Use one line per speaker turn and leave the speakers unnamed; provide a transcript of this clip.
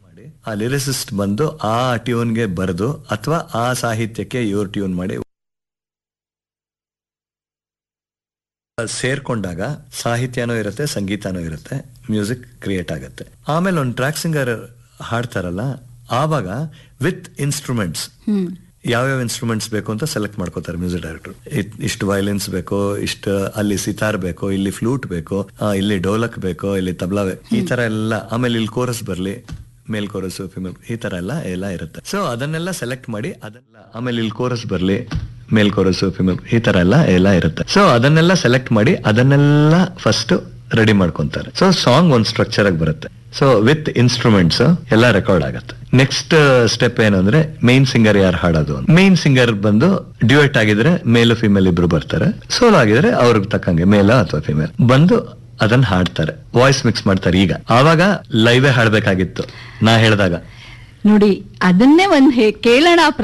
ಮಾಡಿ ಆ ಲಿರಿಸಿಸ್ಟ್ ಬಂದು ಆ ಟ್ಯೂನ್ಗೆ ಬರೆದು ಅಥವಾ ಆ ಸಾಹಿತ್ಯಕ್ಕೆ ಇವ್ರು ಟ್ಯೂನ್ ಮಾಡಿ ಸೇರ್ಕೊಂಡಾಗ ಸಾಹಿತ್ಯನೂ ಇರುತ್ತೆ ಸಂಗೀತನೂ ಇರುತ್ತೆ ಮ್ಯೂಸಿಕ್ ಕ್ರಿಯೇಟ್ ಆಗುತ್ತೆ ಆಮೇಲೆ ಒಂದು ಟ್ರ್ಯಾಕ್ ಸಿಂಗರ್ ಹಾಡ್ತಾರಲ್ಲ ಆವಾಗ ವಿತ್ ಇನ್ಸ್ಟ್ರೂಮೆಂಟ್ಸ್ ಯಾವ್ಯಾವ ಇನ್ಸ್ಟ್ರೂಮೆಂಟ್ಸ್ ಬೇಕು ಅಂತ ಸೆಲೆಕ್ಟ್ ಮಾಡ್ಕೋತಾರೆ ಮ್ಯೂಸಿಕ್ ಡೈರೆಕ್ಟರ್ ಇಷ್ಟು ವಯಲಿನ್ಸ್ ಬೇಕು ಇಷ್ಟು ಅಲ್ಲಿ ಸಿತಾರ್ ಬೇಕು ಇಲ್ಲಿ ಫ್ಲೂಟ್ ಬೇಕು ಆ, ಇಲ್ಲಿ ಡೋಲಕ್ ಬೇಕು ಇಲ್ಲಿ ತಬ್ಲಾ ಬೇಕು ಈ ತರ ಎಲ್ಲ ಆಮೇಲೆ ಇಲ್ಲಿ ಕೋರಸ್ ಬರ್ಲಿ ಮೇಲ್ ಕೋರಸ್ ಫಿಮೇಲ್ ಈ ತರ ಎಲ್ಲ ಎಲ್ಲ ಇರುತ್ತೆ ಸೊ ಅದನ್ನೆಲ್ಲ ಸೆಲೆಕ್ಟ್ ಮಾಡಿ ಅದೆಲ್ಲ ಆಮೇಲೆ ಇಲ್ಲಿ ಕೋರಸ್ ಬರ್ಲಿ ಮೇಲ್ ಕೋರಸ್ ಫಿಮೇಲ್ ಈ ತರ ಎಲ್ಲ ಎಲ್ಲ ಇರುತ್ತೆ ಸೊ ಅದನ್ನೆಲ್ಲ ಸೆಲೆಕ್ಟ್ ಮಾಡಿ ಅದನ್ನೆಲ್ಲ ಫಸ್ಟ್ ರೆಡಿ ಮಾಡ್ಕೊಂತಾರೆ ಸೊ ಸಾಂಗ್ ಒಂದ್ ಸ್ಟ್ರಕ್ಚರ್ ಆಗಿ ಬರುತ್ತೆ ಸೊ ವಿತ್ ಇನ್ಸ್ಟ್ರೂಮೆಂಟ್ಸ್ ಎಲ್ಲ ರೆಕಾರ್ಡ್ ಆಗುತ್ತೆ ನೆಕ್ಸ್ಟ್ ಸ್ಟೆಪ್ ಏನಂದ್ರೆ ಮೇನ್ ಸಿಂಗರ್ ಯಾರು ಹಾಡೋದು ಮೇನ್ ಸಿಂಗರ್ ಬಂದು ಡ್ಯೂಯೆಟ್ ಆಗಿದ್ರೆ ಮೇಲ್ ಫಿಮೇಲ್ ಇಬ್ರು ಬರ್ತಾರೆ ಸೋಲೋ ಆಗಿದ್ರೆ ಅವ್ರಿಗೆ ತಕ್ಕಂಗೆ ಮೇಲ ಅಥವಾ ಫಿಮೇಲ್ ಬಂದು ಅದನ್ನ ಹಾಡ್ತಾರೆ ವಾಯ್ಸ್ ಮಿಕ್ಸ್ ಮಾಡ್ತಾರೆ ಈಗ ಆವಾಗ ಲೈವೇ ಹಾಡ್ಬೇಕಾಗಿತ್ತು ನಾ ಹೇಳ್ದಾಗ
ನೋಡಿ ಅದನ್ನೇ ಒಂದ್ ಹೇ- ಕೇಳೋಣ